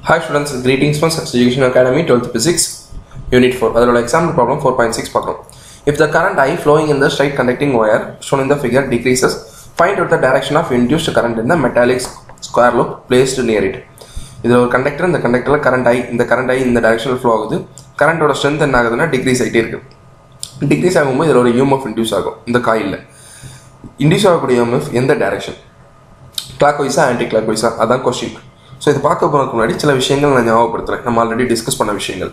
Hi students, greetings from Sex Education Academy 12th Physics Unit 4 அதோட example problem 4.6 பார்க்குறோம் If the current I flowing in the straight conducting wire shown in the figure decreases, find out the direction of induced current in the metallic square loop placed near it. இது ஒரு conductor இந்த கண்டக்டரில் current ஐ இந்த current ஐ இந்த டைரக்ஷனில் flow ஆகுது கரண்டோட strength என்ன ஆகுதுன்னா degrees ஆகிட்டே இருக்கு டிக்ரீஸ் ஆகும்போது இதில் ஒரு யூஎம்எஃப் இன்டியூஸ் ஆகும் இந்த காயிலில் இன்டியூஸ் ஆகக்கூடிய யூஎம்எஃப் எந்த டைரக்ஷன் கிளாக் வைஸா ஆன்டி கிளாக் வைஸா அதான் கொஸ்டின் ஸோ இது பார்க்க போகிறதுக்கு முன்னாடி சில விஷயங்கள் நான் ஞாபகப்படுத்துகிறேன் நம்ம ஆல்ரெடி டிஸ்கஸ் பண்ண விஷயங்கள்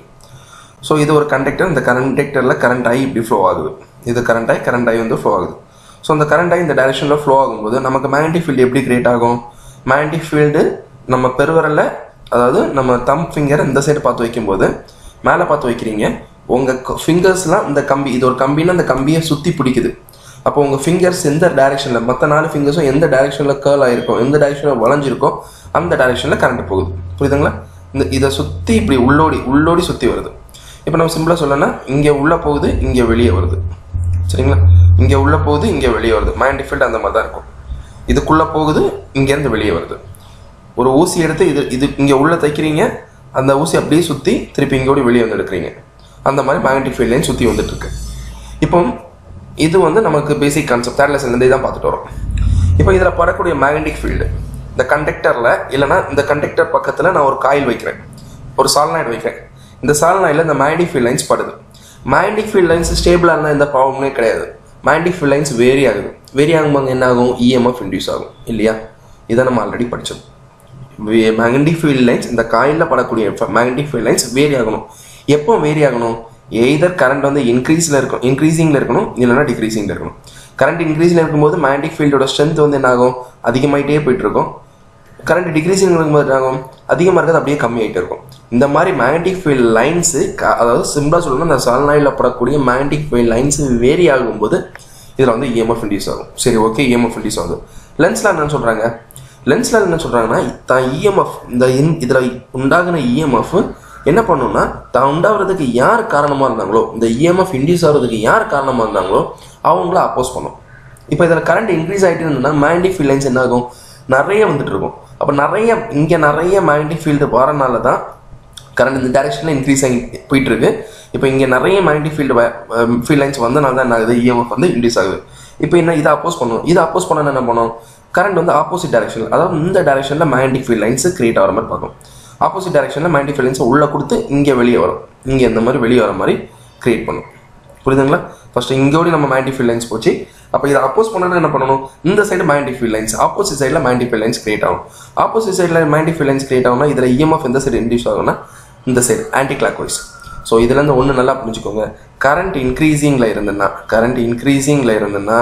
ஸோ இது ஒரு கண்டக்டர் இந்த கண்டக்டரில் கரண்ட் ஆகி இப்படி ஃப்ளோ ஆகுது இது கரண்ட் ஆகி கரண்ட் ஆகி வந்து ஃப்ளோ ஆகுது ஸோ அந்த கரண்ட் ஆகி இந்த டைரக்ஷனில் ஃப்ளோ ஆகும்போது நமக்கு மேக்னெட்டிக் ஃபீல்டு எப்படி கிரியேட் ஆகும் மேக்னெட்டிக் ஃபீல்டு நம்ம பெருவரில் அதாவது நம்ம தம் ஃபிங்கர் இந்த சைடு பார்த்து வைக்கும்போது மேலே பார்த்து வைக்கிறீங்க உங்கள் ஃபிங்கர்ஸ்லாம் இந்த கம்பி இது ஒரு கம்பின்னா அந்த கம்பியை சுற்றி பிடிக்குது அப்போ உங்கள் ஃபிங்கர்ஸ் எந்த டைரெக்ஷனில் மற்ற நாலு ஃபிங்கர்ஸும் எந்த டைரெக்ஷனில் கேர்ள் ஆகிருக்கும் எந்த டைரெக்ஷனில் வளைஞ்சிருக்கோ அந்த டைரெக்ஷனில் கரண்ட் போகுது புரியுதுங்களா இந்த இதை சுற்றி இப்படி உள்ளோடி உள்ளோடி சுற்றி வருது இப்போ நம்ம சிம்பிளாக சொல்லணும்னா இங்கே உள்ளே போகுது இங்கே வெளியே வருது சரிங்களா இங்கே உள்ளே போகுது இங்கே வெளியே வருது மைண்ட் ஃபீல்டு அந்த மாதிரி தான் இருக்கும் இதுக்குள்ளே போகுது இங்கேருந்து வெளியே வருது ஒரு ஊசி எடுத்து இது இது இங்கே உள்ளே தைக்கிறீங்க அந்த ஊசி அப்படியே சுற்றி திருப்பி இங்கோடி வெளியே வந்து எடுக்கிறீங்க அந்த மாதிரி மேக்னெட்டிக் ஃபீல்ட் லைன் சுற்றி வந்துட்டு இருக்கு இப்போ இது வந்து நமக்கு பேசிக் கான்செப்ட் தேர்ட் லெசன்லேருந்தே தான் பார்த்துட்டு வரோம் இப்போ இதில் படக்கூடிய மேக்னெட்டிக் ஃபீல்டு இந்த கண்டக்டரில் இல்லைனா இந்த கண்டக்டர் பக்கத்தில் நான் ஒரு காயில் வைக்கிறேன் ஒரு சால்நாய்டு வைக்கிறேன் இந்த சால்நாயில் இந்த மேக்னெட்டிக் ஃபீல்ட் லைன்ஸ் படுது மேக்னெட்டிக் ஃபீல்ட் லைன்ஸ் ஸ்டேபிளாக இருந்தால் எந்த ப்ராப்ளமே கிடையாது மேக்னெட்டிக் ஃபீல்ட் லைன்ஸ் வேரி ஆகுது வேரி ஆகும்போது என்ன ஆகும் இஎம்எஃப் இன்டியூஸ் ஆகும் இல்லையா இதை நம்ம ஆல்ரெடி படித்தோம் மேக்னெட்டிக் ஃபீல்ட் லைன்ஸ் இந்த காயிலில் படக்கூடிய மேக்னெட்டிக் ஃபீல்ட் லைன்ஸ் வேரி ஆகணும் எப்போ வேரி ஆகணும் எய்தர் கரண்ட் வந்து இன்க்ரீஸில் இருக்கும் இன்க்ரீசிங்கில் இருக்கணும் இல்லைனா டிக்ரீசிங்கில் இருக்கணும் கரண்ட் இன்க்ரீஸில் இருக்கும்போது மேக்னெட்டிக் ஃபீல்டோட ஸ்ட்ரென்த் வந்து என்ன ஆகும் அதிகமாயிட்டே போயிட்டு இருக்கும் கரண்ட் டிக்ரீசிங் இருக்கும்போது என்ன ஆகும் அதிகமாக இருக்கிறது அப்படியே கம்மியாயிட்டே இருக்கும் இந்த மாதிரி மேக்னெட்டிக் ஃபீல்ட் லைன்ஸு அதாவது சிம்பிளாக சொல்லணும்னா இந்த சல்நாயில் படக்கூடிய மேக்னெட்டிக் ஃபீல்ட் லைன்ஸ் வேரி ஆகும்போது இதில் வந்து இஎம்எஃப் இன்டியூஸ் ஆகும் சரி ஓகே இஎம்எஃப் இன்டியூஸ் ஆகுது லென்ஸில் என்ன சொல்கிறாங்க லென்ஸில் என்ன சொல்கிறாங்கன்னா தான் இஎம்எஃப் இந்த இன் இதில் உண்டாகின இஎம்எஃப் என்ன பண்ணுன்னா தான் உண்டாகிறதுக்கு யார் காரணமாக இருந்தாங்களோ இந்த இஎம்எஃப் இன்டியூஸ் ஆகிறதுக்கு யார் காரணமாக இருந்தாங்களோ அவங்கள அப்போஸ் பண்ணும் இப்போ இதில் கரண்ட் இன்க்ரீஸ் ஆகிட்டு இருந்ததுன்னா மேக்னெட்டிக் ஃபீல்ட் லைன்ஸ் என்ன ஆகும் நிறைய வந்துட்டு இருக்கும் அப்போ நிறைய இங்கே நிறைய மேக்னெட்டிக் ஃபீல்டு வரனால தான் கரண்ட் இந்த டைரக்ஷனில் இன்க்ரீஸ் ஆகி போயிட்டு இருக்கு இப்போ இங்கே நிறைய மேக்னெட்டிக் ஃபீல்டு ஃபீல்ட் லைன்ஸ் வந்தனால தான் என்ன ஆகுது இஎம்எஃப் வந்து இன்க்ரீஸ் ஆகுது இப்போ என்ன இதை அப்போஸ் பண்ணும் இதை அப்போஸ் பண்ண என்ன பண்ணும் கரண்ட் வந்து ஆப்போசிட் டைரக்ஷன் அதாவது இந்த டைரக்ஷனில் மேக்னெட்டிக் ஃபீல்ட் லைன்ஸ் கிரியேட் ஆகிற மாதிரி பார்க்கும் ஆப்போசிட் டைரக்ஷனில் மேக்னெட்டிக் ஃபீல்ட் லைன்ஸ் உள்ளே கொடுத்து இங்கே வெளியே வரும் இங்கே இந்த மாதிரி வெளியே வர மாதிரி கிரியேட் பண்ணும் புரியுதுங்களா ஃபர்ஸ்ட் இங்கோடி நம்ம மேக்னெட்டிக் ஃபீல்ட் லைன்ஸ் போச்சு அப்போ இதை அப்போஸ் பண்ணனா என்ன பண்ணணும் இந்த side magnetic field lines opposite சைடில் மேக்னெட்டிக் ஃபீல்ட் லைன்ஸ் கிரியேட் ஆகும் ஆப்போசிட் சைடில் மேக்னெட்டிக் ஃபீல்ட் லைன்ஸ் கிரியேட் ஆகும்னா இதில் இஎம்எஃப் எந்த சைடு இன்டியூஸ் ஆகும்னா இந்த side anticlockwise so இதுலேருந்து ஒன்று நல்லா புரிஞ்சுக்கோங்க கரண்ட் இன்க்ரீசிங்கில் இருந்ததுன்னா கரண்ட் இன்க்ரீசிங்கில் இருந்ததுன்னா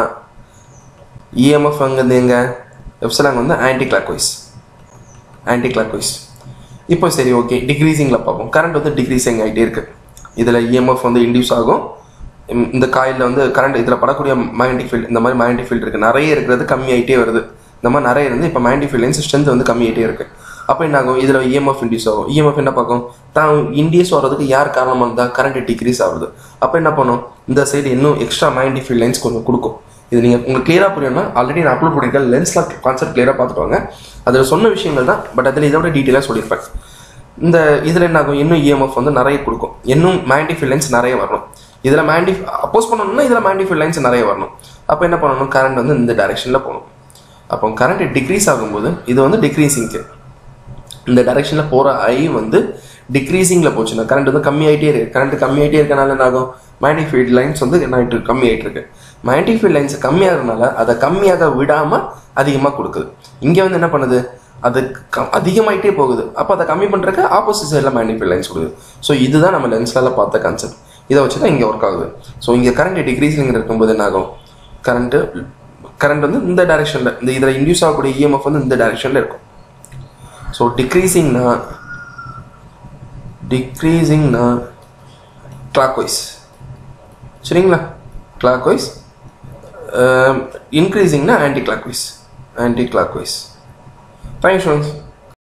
இஎம்எஃப் அங்கேருந்து எங்கே எப்சலாங் வந்து anticlockwise anticlockwise இப்போ சரி ஓகே டிக்ரீசிங்கில் பார்ப்போம் கரண்ட் வந்து டிக்ரீசிங் ஆகிட்டே இருக்கு இதில் இஎம்எஃப் வந்து இன்டியூஸ் ஆகும் இந்த காயில் வந்து கரண்ட் இதில் படக்கூடிய மேக்னெட்டிக் ஃபீல்டு இந்த மாதிரி மேக்னெட்டிக் ஃபீல்டு இருக்குது நிறைய இருக்கிறது கம்மியாயிட்டே வருது இந்த மாதிரி நிறைய இருந்து இப்போ மேக்னெட்டிக் ஃபீல்ட் லைன்ஸ் ஸ்ட்ரென்த் வந்து கம்மியாயிட்டே இருக்கு அப்போ என்ன ஆகும் இதில் இஎம்எஃப் இன்டியூஸ் ஆகும் இஎம்எஃப் என்ன பார்க்கும் தான் இன்டியூஸ் வர்றதுக்கு யார் காரணமாக இருந்தால் கரண்ட் டிக்ரீஸ் ஆகுது அப்போ என்ன பண்ணும் இந்த சைடு இன்னும் எக்ஸ்ட்ரா மேக்னெட்டிக் ஃபீல்ட் லைன்ஸ் கொஞ்சம் கொடுக்கும் இது நீங்கள் உங்களுக்கு கிளியராக புரியணும்னா ஆல்ரெடி நான் அப்லோட் பண்ணியிருக்கேன் லென்ஸ்லாம் கான்செப்ட் கிளியராக பார்த்துட்டு வாங்க அதில் சொன்ன விஷயங்கள் தான் பட் அதில் இதை விட டீட்டெயிலாக சொல்லியிருப்பேன் இந்த இதில் என்ன ஆகும் இன்னும் இஎம்எஃப் வந்து நிறைய கொடுக்கும் இன்னும் மேக்னெட்டிக் ஃபீல்ட் லைன்ஸ் நிறைய வரணும் இதில் மேக்னெட்டிக் அப்போஸ் பண்ணணும்னா இதில் மேக்னெட்டிக் ஃபீல்ட் லைன்ஸ் நிறைய வரணும் அப்போ என்ன பண்ணணும் கரண்ட் வந்து இந்த டைரெக்ஷனில் போகணும் அப்போ கரண்ட் டிக்ரீஸ் ஆகும்போது இது வந்து டிக்ரீசிங்க்கு இந்த டைரெக்ஷனில் போகிற ஐ வந்து டிக்ரீசிங்கில் போச்சுன்னா கரண்ட் வந்து கம்மியாயிட்டே இருக்கு கரண்ட் கம்மியாயிட்டே இருக்கனால என்ன ஆகும் மேக்னெட்டிக் ஃபீல்ட் லைன்ஸ் வந்து என்ன கம்மியாயிட்டு இருக்கு மேக்னெட்டிக் ஃபீல்ட் லைன்ஸ் கம்மியாகிறதுனால அதை கம்மியாக விடாமல் அதிகமாக கொடுக்குது இங்கே வந்து என்ன பண்ணுது அது க அதிகமாயிட்டே போகுது அப்போ அதை கம்மி பண்ணுறதுக்கு ஆப்போசிட் சைடில் மேக்னெட்டிக் ஃபீல்ட் லைன்ஸ் கொடுக்குது ஸோ இதுதான் நம்ம லென்ஸ்லால பார்த்த கான்செப்ட் இதை வச்சு தான் இங்கே ஒர்க் ஆகுது ஸோ இங்கே கரண்ட் டிக்ரீஸிங் இருக்கும்போது என்ன ஆகும் கரண்ட்டு கரண்ட் வந்து இந்த டைரெக்ஷனில் இந்த இதில் இன்டியூஸ் ஆகக்கூடிய இஎம்எஃப் வந்து இந்த டைரெக்ஷனில் இருக்கும் ஸோ டிக்ரீசிங்னா டிக்ரீசிங்னா கிளாக் வைஸ் சரிங்களா கிளாக் வைஸ் இன்க்ரீசிங்னா anticlockwise anticlockwise fine students